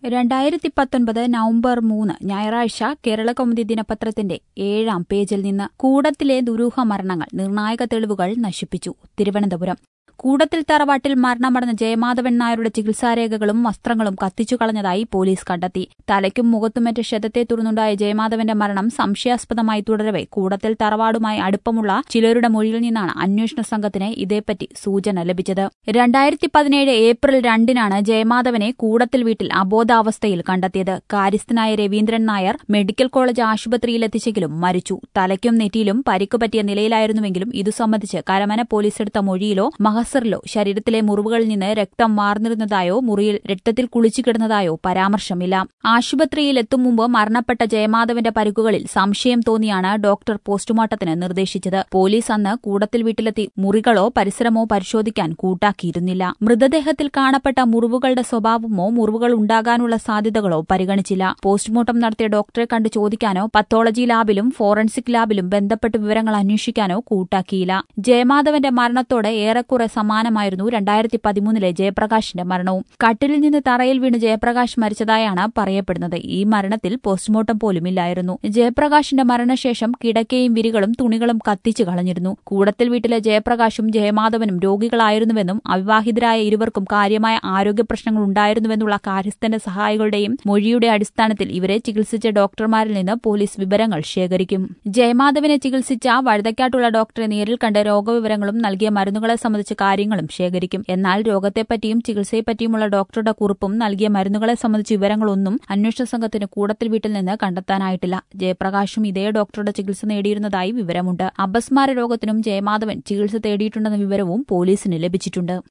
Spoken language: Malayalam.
രണ്ടായിരത്തി പത്തൊൻപത് നവംബർ മൂന്ന് ഞായറാഴ്ച കേരള കൗമുദി ദിനപത്രത്തിന്റെ ഏഴാം പേജിൽ നിന്ന് കൂടത്തിലെ ദുരൂഹ മരണങ്ങൾ നിർണായക തെളിവുകൾ നശിപ്പിച്ചു തിരുവനന്തപുരം കൂടത്തിൽ തറവാട്ടിൽ മരണമടഞ്ഞ ജയമാധവൻ നായരുടെ ചികിത്സാരേഖകളും വസ്ത്രങ്ങളും കത്തിച്ചു കളഞ്ഞതായി പോലീസ് കണ്ടെത്തി തലയ്ക്കും മുഖത്തുമേറ്റ ക്ഷതത്തെ തുടർന്നുണ്ടായ ജയമാധവന്റെ മരണം സംശയാസ്പദമായി തുടരവെ കൂടത്തിൽ തറവാടുമായി അടുപ്പമുള്ള ചിലരുടെ മൊഴിയിൽ നിന്നാണ് അന്വേഷണ സംഘത്തിന് ഇതേപ്പറ്റി സൂചന ലഭിച്ചത് രണ്ടായിരത്തി പതിനേഴ് ഏപ്രിൽ രണ്ടിനാണ് ജയമാധവനെ കൂടത്തിൽ വീട്ടിൽ അബോധാവസ്ഥയിൽ കണ്ടെത്തിയത് കാര്യസ്ഥനായ രവീന്ദ്രൻ നായർ മെഡിക്കൽ കോളേജ് ആശുപത്രിയിലെത്തിച്ചെങ്കിലും മരിച്ചു തലയ്ക്കും നെറ്റിയിലും പരിക്കുപറ്റിയ നിലയിലായിരുന്നുവെങ്കിലും ഇതു സംബന്ധിച്ച് കരമന പോലീസ് എടുത്ത മൊഴിയിലോ മഹസറിലോ ശരീരത്തിലെ മുറിവുകളിൽ നിന്ന് രക്തം വാർന്നിരുന്നതായോ മുറിയിൽ രക്തത്തിൽ കുളിച്ചു കിടന്നതായോ പരാമർശമില്ല ആശുപത്രിയിൽ എത്തും മുമ്പ് മരണപ്പെട്ട ജയമാധവന്റെ പരിക്കുകളിൽ സംശയം തോന്നിയാണ് ഡോക്ടർ പോസ്റ്റ്മോർട്ടത്തിന് നിർദ്ദേശിച്ചത് പോലീസ് അന്ന് കൂടത്തിൽ വീട്ടിലെത്തി മുറികളോ പരിസരമോ പരിശോധിക്കാൻ കൂട്ടാക്കിയിരുന്നില്ല മൃതദേഹത്തിൽ കാണപ്പെട്ട മുറിവുകളുടെ സ്വഭാവമോ മുറിവുകൾ ഉണ്ടാകാനുള്ള സാധ്യതകളോ പരിഗണിച്ചില്ല പോസ്റ്റ്മോർട്ടം നടത്തിയ ഡോക്ടറെ കണ്ട് ചോദിക്കാനോ പത്തോളജി ലാബിലും ഫോറൻസിക് ലാബിലും ബന്ധപ്പെട്ട് വിവരങ്ങൾ അന്വേഷിക്കാനോ കൂട്ടാക്കിയില്ല ജയമാധവന്റെ മരണത്തോടെ ഏറെക്കുറെ സമാനമായിരുന്നു രണ്ടായിരത്തി പതിമൂന്നിലെ ജയപ്രകാശിന്റെ മരണവും കട്ടിലിൽ നിന്ന് തറയിൽ വീണ് ജയപ്രകാശ് മരിച്ചതായാണ് പറയപ്പെടുന്നത് ഈ മരണത്തിൽ പോസ്റ്റ്മോർട്ടം പോലുമില്ലായിരുന്നു ജയപ്രകാശിന്റെ മരണശേഷം കിടക്കയും വിരികളും തുണികളും കത്തിച്ചു കളഞ്ഞിരുന്നു കൂടത്തിൽ വീട്ടിലെ ജയപ്രകാശും ജയമാധവനും രോഗികളായിരുന്നുവെന്നും അവിവാഹിതരായ ഇരുവർക്കും കാര്യമായ ആരോഗ്യ പ്രശ്നങ്ങൾ ഉണ്ടായിരുന്നുവെന്നുള്ള കാര്യസ്ഥന്റെ സഹായികളുടെയും മൊഴിയുടെ അടിസ്ഥാനത്തിൽ ഇവരെ ചികിത്സിച്ച ഡോക്ടർമാരിൽ നിന്ന് പോലീസ് വിവരങ്ങൾ ശേഖരിക്കും ജയമാധവനെ ചികിത്സിച്ച വഴുതക്കാട്ടുള്ള ഡോക്ടറെ നേരിൽ കണ്ട് രോഗവിവരങ്ങളും നൽകിയ മരുന്നുകളെ സംബന്ധിച്ച കാര്യങ്ങളും ശേഖരിക്കും എന്നാൽ രോഗത്തെപ്പറ്റിയും ചികിത്സയെപ്പറ്റിയുമുള്ള ഡോക്ടറുടെ കുറിപ്പും നൽകിയ മരുന്നുകളെ സംബന്ധിച്ച വിവരങ്ങളൊന്നും അന്വേഷണ സംഘത്തിന് കൂടത്തിൽ വീട്ടിൽ നിന്ന് കണ്ടെത്താനായിട്ടില്ല ജയപ്രകാശും ഇതേ ഡോക്ടറുടെ ചികിത്സ നേടിയിരുന്നതായി വിവരമുണ്ട് അപസ്മാര രോഗത്തിനും ജയമാധവൻ ചികിത്സ തേടിയിട്ടുണ്ടെന്ന വിവരവും പോലീസിന് ലഭിച്ചിട്ടുണ്ട്